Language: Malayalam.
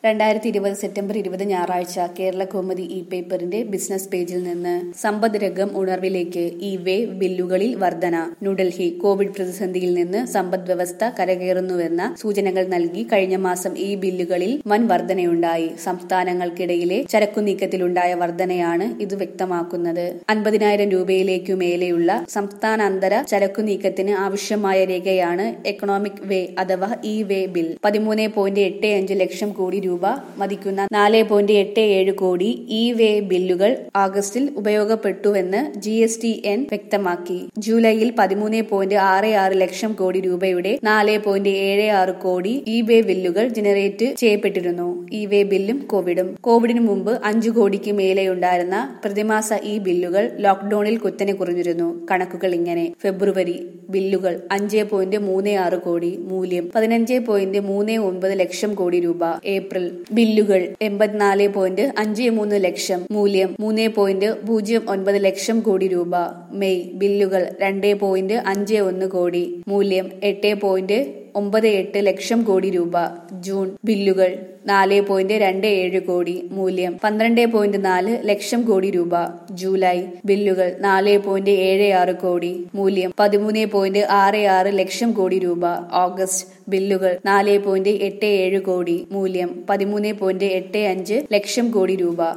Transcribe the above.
രണ്ടായിരത്തി ഇരുപത് സെപ്റ്റംബർ ഇരുപത് ഞായറാഴ്ച കേരള കൗമുദി ഇ പേപ്പറിന്റെ ബിസിനസ് പേജിൽ നിന്ന് സമ്പദ് രംഗം ഉണർവിലേക്ക് ഇ വേ ബില്ലുകളിൽ വർധന ന്യൂഡൽഹി കോവിഡ് പ്രതിസന്ധിയിൽ നിന്ന് സമ്പദ് വ്യവസ്ഥ കരകയറുന്നുവെന്ന സൂചനകൾ നൽകി കഴിഞ്ഞ മാസം ഈ ബില്ലുകളിൽ വൻ വർധനയുണ്ടായി സംസ്ഥാനങ്ങൾക്കിടയിലെ ചരക്കുനീക്കത്തിലുണ്ടായ വർധനയാണ് ഇത് വ്യക്തമാക്കുന്നത് അൻപതിനായിരം രൂപയിലേക്കു മേലെയുള്ള സംസ്ഥാനാന്തര ചരക്കുനീക്കത്തിന് ആവശ്യമായ രേഖയാണ് എക്കണോമിക് വേ അഥവാ ഇ വേ ബിൽ പതിമൂന്ന് പോയിന്റ് എട്ട് അഞ്ച് ലക്ഷം കോടി രൂപ മതിക്കുന്ന നാല് പോയിന്റ് എട്ട് ഏഴ് കോടി ഇ വേ ബില്ലുകൾ ആഗസ്റ്റിൽ ഉപയോഗപ്പെട്ടുവെന്ന് ജി എസ് ടി എൻ വ്യക്തമാക്കി ജൂലൈയിൽ പതിമൂന്ന് പോയിന്റ് ആറ് ആറ് ലക്ഷം കോടി രൂപയുടെ നാല് പോയിന്റ് ഏഴ് ആറ് കോടി ഇ വേ ബില്ലുകൾ ജനറേറ്റ് ചെയ്യപ്പെട്ടിരുന്നു ഇ വേ ബില്ലും കോവിഡും കോവിഡിന് മുമ്പ് അഞ്ചു കോടിക്ക് മേലെയുണ്ടായിരുന്ന പ്രതിമാസ ഈ ബില്ലുകൾ ലോക്ഡൌണിൽ കുത്തനെ കുറഞ്ഞിരുന്നു കണക്കുകൾ ഇങ്ങനെ ഫെബ്രുവരി ബില്ലുകൾ അഞ്ച് പോയിന്റ് മൂന്ന് ആറ് കോടി മൂല്യം പതിനഞ്ച് പോയിന്റ് മൂന്ന് ഒൻപത് ലക്ഷം കോടി രൂപ ഏപ്രിൽ ബില്ലുകൾ എൺപത്തിനാല് പോയിന്റ് അഞ്ച് മൂന്ന് ലക്ഷം മൂല്യം മൂന്ന് പോയിന്റ് പൂജ്യം ഒൻപത് ലക്ഷം കോടി രൂപ മെയ് ബില്ലുകൾ രണ്ട് പോയിന്റ് അഞ്ച് ഒന്ന് കോടി മൂല്യം എട്ട് പോയിന്റ് ഒമ്പത് എട്ട് ലക്ഷം കോടി രൂപ ജൂൺ ബില്ലുകൾ നാല് പോയിന്റ് രണ്ട് ഏഴ് കോടി മൂല്യം പന്ത്രണ്ട് പോയിന്റ് നാല് ലക്ഷം കോടി രൂപ ജൂലൈ ബില്ലുകൾ നാല് പോയിന്റ് ഏഴ് ആറ് കോടി മൂല്യം പതിമൂന്ന് പോയിന്റ് ആറ് ആറ് ലക്ഷം കോടി രൂപ ഓഗസ്റ്റ് ബില്ലുകൾ നാല് പോയിന്റ് എട്ട് ഏഴ് കോടി മൂല്യം പതിമൂന്ന് പോയിന്റ് എട്ട് അഞ്ച് ലക്ഷം കോടി രൂപ